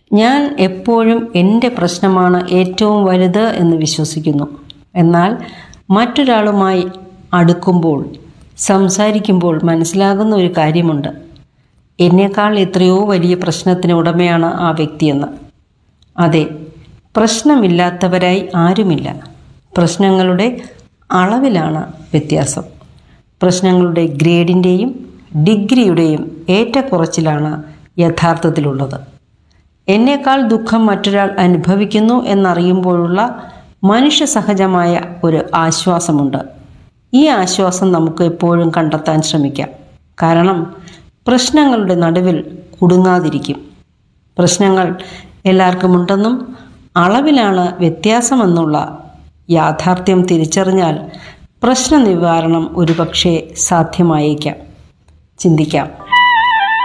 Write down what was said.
ഞാൻ എപ്പോഴും എൻ്റെ പ്രശ്നമാണ് ഏറ്റവും വലുത് എന്ന് വിശ്വസിക്കുന്നു എന്നാൽ മറ്റൊരാളുമായി അടുക്കുമ്പോൾ സംസാരിക്കുമ്പോൾ മനസ്സിലാകുന്ന ഒരു കാര്യമുണ്ട് എന്നേക്കാൾ എത്രയോ വലിയ പ്രശ്നത്തിന് ഉടമയാണ് ആ വ്യക്തിയെന്ന് അതെ പ്രശ്നമില്ലാത്തവരായി ആരുമില്ല പ്രശ്നങ്ങളുടെ അളവിലാണ് വ്യത്യാസം പ്രശ്നങ്ങളുടെ ഗ്രേഡിൻ്റെയും ഡിഗ്രിയുടെയും ഏറ്റക്കുറച്ചിലാണ് യഥാർത്ഥത്തിലുള്ളത് എന്നേക്കാൾ ദുഃഖം മറ്റൊരാൾ അനുഭവിക്കുന്നു എന്നറിയുമ്പോഴുള്ള മനുഷ്യ സഹജമായ ഒരു ആശ്വാസമുണ്ട് ഈ ആശ്വാസം നമുക്ക് എപ്പോഴും കണ്ടെത്താൻ ശ്രമിക്കാം കാരണം പ്രശ്നങ്ങളുടെ നടുവിൽ കുടുങ്ങാതിരിക്കും പ്രശ്നങ്ങൾ എല്ലാവർക്കും ഉണ്ടെന്നും അളവിലാണ് വ്യത്യാസമെന്നുള്ള യാഥാർത്ഥ്യം തിരിച്ചറിഞ്ഞാൽ പ്രശ്ന നിവാരണം ഒരുപക്ഷെ സാധ്യമായേക്കാം ചിന്തിക്കാം